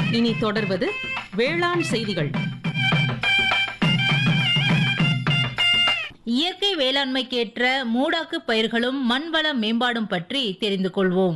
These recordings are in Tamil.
இனி தொடர்வது வேளாண் செய்திகள் இயற்கை வேளாண்மைக்கேற்ற மூடாக்கு பயிர்களும் மண்வள மேம்பாடும் பற்றி தெரிந்து கொள்வோம்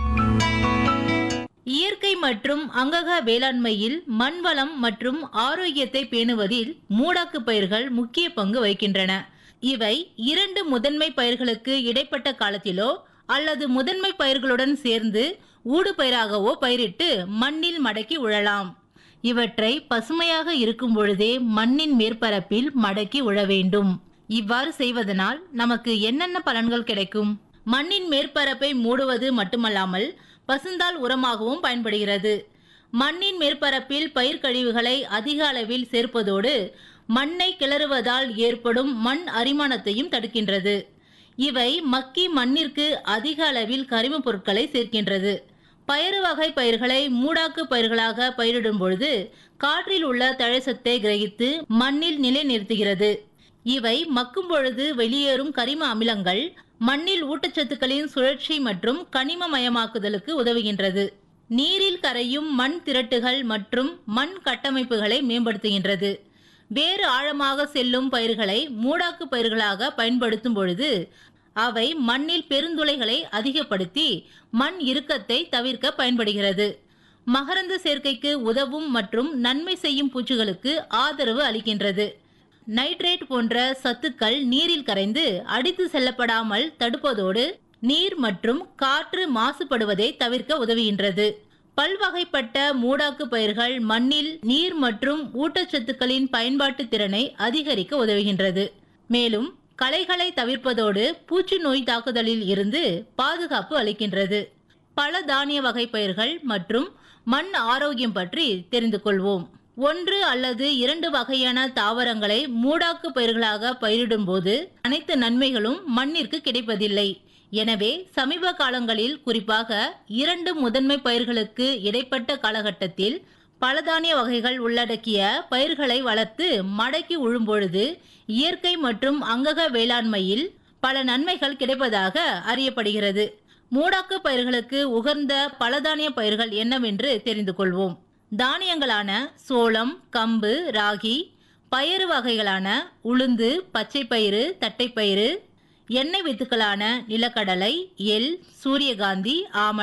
இயற்கை மற்றும் அங்கக வேளாண்மையில் மண்வளம் மற்றும் ஆரோக்கியத்தை பேணுவதில் மூடாக்கு பயிர்கள் முக்கிய பங்கு வகிக்கின்றன இவை இரண்டு முதன்மை பயிர்களுக்கு இடைப்பட்ட காலத்திலோ அல்லது முதன்மை பயிர்களுடன் சேர்ந்து ஊடுபயிராகவோ பயிரிட்டு மண்ணில் மடக்கி உழலாம் இவற்றை பசுமையாக இருக்கும் பொழுதே மண்ணின் மேற்பரப்பில் மடக்கி உழ வேண்டும் இவ்வாறு செய்வதனால் நமக்கு என்னென்ன பலன்கள் கிடைக்கும் மண்ணின் மேற்பரப்பை மூடுவது மட்டுமல்லாமல் பசுந்தாள் உரமாகவும் பயன்படுகிறது மண்ணின் மேற்பரப்பில் பயிர் கழிவுகளை அதிக அளவில் சேர்ப்பதோடு மண்ணை கிளறுவதால் ஏற்படும் மண் அரிமானத்தையும் தடுக்கின்றது இவை மக்கி மண்ணிற்கு அதிக அளவில் கரிமப் பொருட்களை சேர்க்கின்றது பயறு வகை பயிர்களை மூடாக்கு பயிர்களாக பயிரிடும் பொழுது காற்றில் உள்ள தழைச்சத்தை கிரகித்து மண்ணில் நிலைநிறுத்துகிறது இவை மக்கும் பொழுது வெளியேறும் கரிம அமிலங்கள் மண்ணில் ஊட்டச்சத்துக்களின் சுழற்சி மற்றும் கனிமமயமாக்குதலுக்கு உதவுகின்றது நீரில் கரையும் மண் திரட்டுகள் மற்றும் மண் கட்டமைப்புகளை மேம்படுத்துகின்றது வேறு ஆழமாக செல்லும் பயிர்களை மூடாக்கு பயிர்களாக பயன்படுத்தும் பொழுது அவை மண்ணில் பெருந்துளைகளை அதிகப்படுத்தி மண் இறுக்கத்தை தவிர்க்க பயன்படுகிறது மகரந்த சேர்க்கைக்கு உதவும் மற்றும் நன்மை செய்யும் பூச்சிகளுக்கு ஆதரவு அளிக்கின்றது நைட்ரேட் போன்ற சத்துக்கள் நீரில் கரைந்து அடித்து செல்லப்படாமல் தடுப்பதோடு நீர் மற்றும் காற்று மாசுபடுவதை தவிர்க்க உதவுகின்றது பல்வகைப்பட்ட மூடாக்கு பயிர்கள் மண்ணில் நீர் மற்றும் ஊட்டச்சத்துக்களின் பயன்பாட்டு திறனை அதிகரிக்க உதவுகின்றது மேலும் களைகளை தவிர்ப்பதோடு பூச்சி நோய் தாக்குதலில் இருந்து பாதுகாப்பு அளிக்கின்றது பல தானிய வகை பயிர்கள் மற்றும் மண் ஆரோக்கியம் பற்றி தெரிந்து கொள்வோம் ஒன்று அல்லது இரண்டு வகையான தாவரங்களை மூடாக்கு பயிர்களாக பயிரிடும் போது அனைத்து நன்மைகளும் மண்ணிற்கு கிடைப்பதில்லை எனவே சமீப காலங்களில் குறிப்பாக இரண்டு முதன்மை பயிர்களுக்கு இடைப்பட்ட காலகட்டத்தில் பலதானிய வகைகள் உள்ளடக்கிய பயிர்களை வளர்த்து மடக்கி உழும்பொழுது இயற்கை மற்றும் அங்கக வேளாண்மையில் பல நன்மைகள் கிடைப்பதாக அறியப்படுகிறது மூடாக்கு பயிர்களுக்கு உகந்த பலதானிய பயிர்கள் என்னவென்று தெரிந்து கொள்வோம் தானியங்களான சோளம் கம்பு ராகி பயறு வகைகளான உளுந்து பச்சைப்பயிறு தட்டைப்பயிறு எண்ணெய் வித்துக்களான நிலக்கடலை எள் சூரியகாந்தி ஆமண